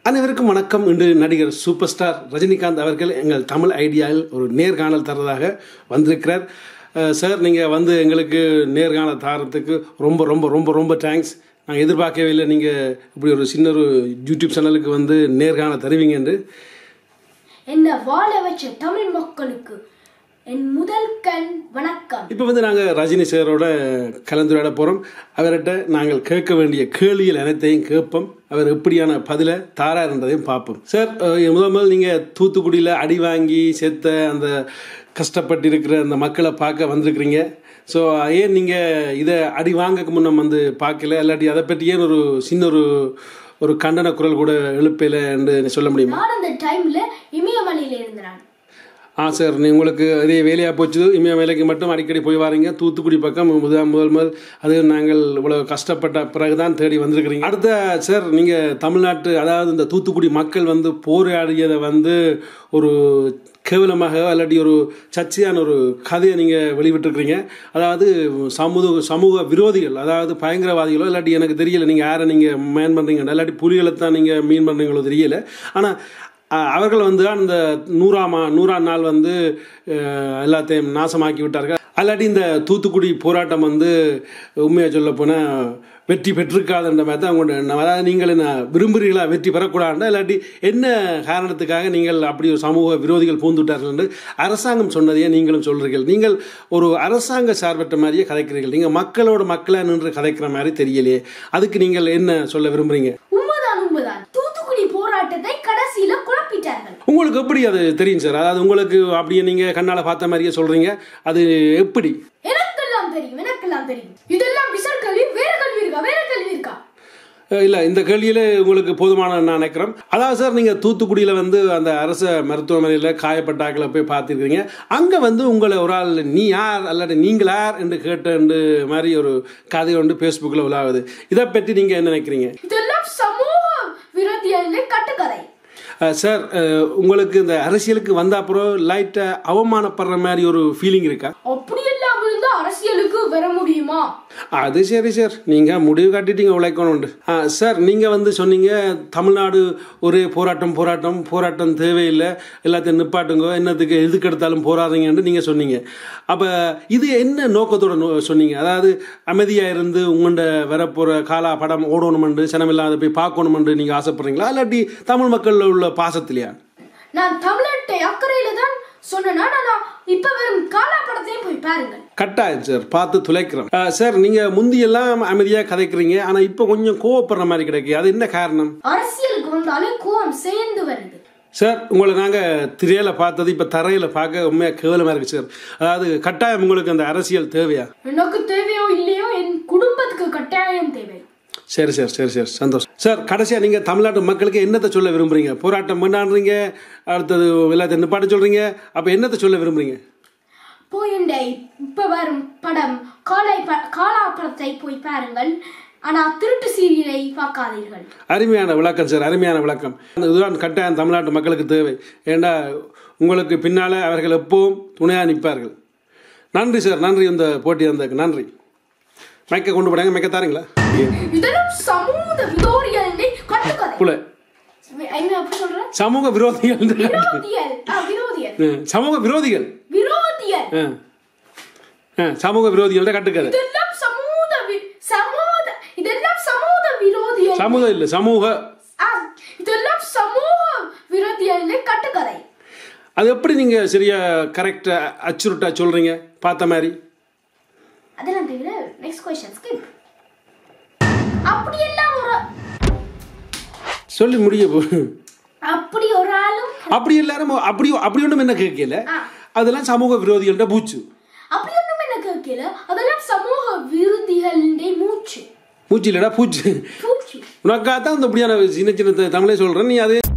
அனைவருக்கும் வணக்கம் இன்று நடிகர் சூப்பர் ஸ்டார் ரஜினிகாந்த் அவர்கள் எங்கள் தமிழ் ஐடியாவில் ஒரு நேர்காணல் தரதாக வந்திருக்கிறார் அஹ் சார் நீங்கள் வந்து எங்களுக்கு நேர்காணல் தரத்துக்கு ரொம்ப ரொம்ப ரொம்ப ரொம்ப தேங்க்ஸ் நான் எதிர்பார்க்கவே இல்லை நீங்கள் இப்படி ஒரு சின்ன ஒரு யூடியூப் சேனலுக்கு வந்து நேர்காணல் தருவீங்க என்று என்னை வாழ வச்ச தமிழ் மக்களுக்கு என் முதல் கண் வணக்கம் இப்போ வந்து நாங்கள் ரஜினி சாரோட கலந்துரையாட போகிறோம் அவர்கிட்ட நாங்கள் கேட்க வேண்டிய கேள்விகள் அனைத்தையும் கேட்போம் அவர் எப்படியான பதிலை தாராருன்றதையும் பார்ப்போம் சார் அஹ், முதல் முதல் நீங்கள் தூத்துக்குடியில் அடி வாங்கி செத்த அந்த கஷ்டப்பட்டு இருக்கிற அந்த மக்களை பார்க்க வந்திருக்கிறீங்க ஸோ ஏன் நீங்கள் இதை அடி வாங்கக்கு முன்ன வந்து பார்க்கல இல்லாட்டி அதை பற்றி ஏன் ஒரு சின்ன ஒரு ஒரு கண்டன குரல் கூட எழுப்பல என்று சொல்ல முடியுமா நான் அந்த டைம்ல இமயமலையில இருந்தேன் ஆ சார் நீ உங்களுக்கு அதே வேலையாக போச்சு இமய வேலைக்கு மட்டும் அடிக்கடி போய் வாரீங்க தூத்துக்குடி பக்கம் முதல் முதல் முதல் அது நாங்கள் இவ்வளவு கஷ்டப்பட்ட பிறகு தான் தேடி வந்திருக்கிறீங்க அடுத்த சார் நீங்கள் தமிழ்நாட்டு அதாவது இந்த தூத்துக்குடி மக்கள் வந்து போராடியதை வந்து ஒரு கேவலமாக இல்லாட்டி ஒரு சர்ச்சையான ஒரு கதையை நீங்கள் வெளிவிட்டிருக்கிறீங்க அதாவது சமூக சமூக விரோதிகள் அதாவது பயங்கரவாதிகளோ இல்லாட்டி எனக்கு தெரியல நீங்கள் யாரை நீங்கள் மேன் பண்ணுறீங்க இல்லாட்டி புலிகளை தான் நீங்கள் மீன் பண்ணுறீங்களோ தெரியல ஆனால் அஹ் அவர்கள் வந்து அந்த நூறாம் ஆ- நூறாம் நாள் வந்து அஹ், எல்லாத்தையும் நாசமாக்கி விட்டார்கள் அல்லாட்டி இந்த தூத்துக்குடி போராட்டம் வந்து உண்மையாக சொல்ல போனால் வெற்றி பெற்றிருக்காதுன்ற மாதிரி தான் அவங்களோட எண்ணம் அதாவது நீங்கள் என்ன விரும்புகிறீங்களா வெற்றி பெறக்கூடாதுண்டா இல்லாட்டி என்ன காரணத்துக்காக நீங்கள் அப்படி ஒரு சமூக விரோதிகள் பூந்துவிட்டார்கள் என்று அரசாங்கம் சொன்னதையே நீங்களும் சொல்கிறீர்கள் நீங்கள் ஒரு அரசாங்க சார்பற்ற மாதிரியே கதைக்கிறீர்கள் நீங்கள் மக்களோட மக்களாக நின்று கதைக்கிற மாதிரி தெரியலையே அதுக்கு நீங்கள் என்ன சொல்ல விரும்புகிறீங்க உண்மைதான் உண்மைதான் தூத்துக்குடி போராட்டத்தை கடைசியில குழப்பிட்டார்கள் உங்களுக்கு எப்படி அது தெரியும் சார் அதாவது உங்களுக்கு அப்படியே நீங்க கண்ணால பார்த்த மாதிரியே சொல்றீங்க அது எப்படி எனக்கெல்லாம் தெரியும் எனக்கெல்லாம் தெரியும் இதெல்லாம் விசல் கல்வி வேற கல்வி இருக்கா வேற கல்வி இருக்கா அஹ் இல்ல இந்த கேள்வியில உங்களுக்கு போதுமான நான் நினைக்கிறேன் அதாவது சார் நீங்க தூத்துக்குடியில வந்து அந்த அரசு மருத்துவமனையில காயப்பட்டாக்களை போய் பார்த்துருக்கீங்க அங்க வந்து உங்களை ஒரு ஆள் நீ யார் அல்லாட்டி நீங்கள் யார் என்று கேட்ட மாதிரி ஒரு கதை ஒன்று ஃபேஸ்புக்கில் உலாவுது இதை பற்றி நீங்க என்ன நினைக்கிறீங்க இதெல்லாம் சமூக விரோதிகளின் கட்டுக்கதை அஹ் சார் அஹ் உங்களுக்கு இந்த அரசியலுக்கு வந்த அப்புறம் லைட்டா அவமானப்படுற மாதிரி ஒரு ஃபீலிங் இருக்கா அப்படியெல்லாம் இருந்தா அரசியலுக்கு வர முடியுமா அது சரி சார் நீங்கள் முடிவு காட்டிட்டீங்க உழைக்கணும்ண்டு ஆ சார் நீங்கள் வந்து சொன்னீங்க தமிழ்நாடு ஒரே போராட்டம் போராட்டம் போராட்டம் தேவையில்லை எல்லாத்தையும் நிப்பாட்டுங்க என்னத்துக்கு எதுக்கு எடுத்தாலும் போராடுறீங்கன்னு நீங்கள் சொன்னீங்க அப்போ இது என்ன நோக்கத்தோட நோ- சொன்னீங்க அதாவது அமைதியாக இருந்து உங்கள்கிட்ட வரப்போகிற காலா படம் ஓடணுமெண்டு சனமில்லாத போய் பார்க்கணுமெண்டு நீங்கள் ஆசைப்படுறீங்களா இல்லாட்டி தமிழ் மக்களில் உள்ள பாசத்திலையா நான் தமிழ்நாட்டை அக்கறையில தான் சொன்னேன்னா நான் இப்ப வெறும் காலா படத்தையும் போய் பாருங்கள் கட்டாயம் சார் பார்த்து துளைக்கிறோம் ஆ, சார் நீங்கள் முந்தியெல்லாம் அமைதியாக கதைக்கிறீங்க ஆனால் இப்போ கொஞ்சம் கோவப்படுற மாதிரி கிடைக்கு அது என்ன காரணம் அரசியலுக்கு வந்தாலே கோவம் சேர்ந்து வருது சார் உங்களை நாங்கள் திரையில பார்த்தது இப்போ தரையில் பார்க்க உண்மையாக கேவலமாக இருக்கு சார் அதாவது கட்டாயம் உங்களுக்கு அந்த அரசியல் தேவையா எனக்கு தேவையோ இல்லையோ என் குடும்பத்துக்கு கட்டாயம் தேவை சரி சார் சரி சார் சந்தோஷம் சார் கடைசியாக நீங்கள் தமிழ்நாட்டு மக்களுக்கு என்னத்தை சொல்ல விரும்புறீங்க போராட்டம் பண்ணாடுறீங்க அடுத்தது எல்லாத்தையும் நிப்பாட்ட சொல்கிறீங்க அப்போ என்னத்தை சொல்ல விரும்புறீங்க போயிண்டை இப்ப வரும் படம் காலை ப- காலா படத்தை போய் பாருங்கள் ஆனா திருட்டு சீரியலை பார்க்காதீர்கள் அருமையான விளக்கம் சார் அருமையான விளக்கம் இதுதான் கட்டாயம் தமிழ்நாட்டு மக்களுக்கு தேவை ஏண்டா உங்களுக்கு பின்னால் அவர்கள் எப்பவும் துணையாக நிற்பார்கள் நன்றி சார் நன்றி இந்த போட்டி வந்ததுக்கு நன்றி மைக்க கொண்டு போடாங்க மைக்க தாரீங்களா இதெல்லாம் சமூக விரோதிகளின் கட்டுக்கதை புல என்ன அப்படி சொல்றேன் சமூக விரோதிகள் விரோதியல் ஆ, விரோதியல் ஆ, சமூக விரோதிகள் விரோதியல் ஆ. ஆ, சமூக விரோதிகள் கட்டுக்கதை இதெல்லாம் சமூக வி- சமூக இதெல்லாம் சமூக விரோதியல் சமூக இல்லை சமூக ஆ, இதெல்லாம் சமூக விரோதிகளின் கட்டுக்கதை அது எப்படி நீங்க சரியா கரெக்டா அச்சுருட்டா சொல்றீங்க பார்த்த மாதிரி அதெல்லாம் தெரியல நெக்ஸ்ட் கொஸ்டின் ஸ்கிப் அப்படியெல்லாம் ஒரு சொல்லி முடிய போ அப்படி ஒரு ஆளும் அப்படி எல்லாரும் அப்படி அப்படி ஒன்றும் என்ன கேட்கல ஆ. அதெல்லாம் சமூக விரோதிகள்ட்ட பூச்சு அப்படி ஒண்ணும் என்ன கேட்கல அதெல்லாம் சமூக விரோதிகளின் மூச்சு மூச்சு இல்லடா பூச்சு பூச்சி உனக்காக தான் இந்த இப்படியான சின்ன சின்ன தமிழே சொல்றேன் நீ அதே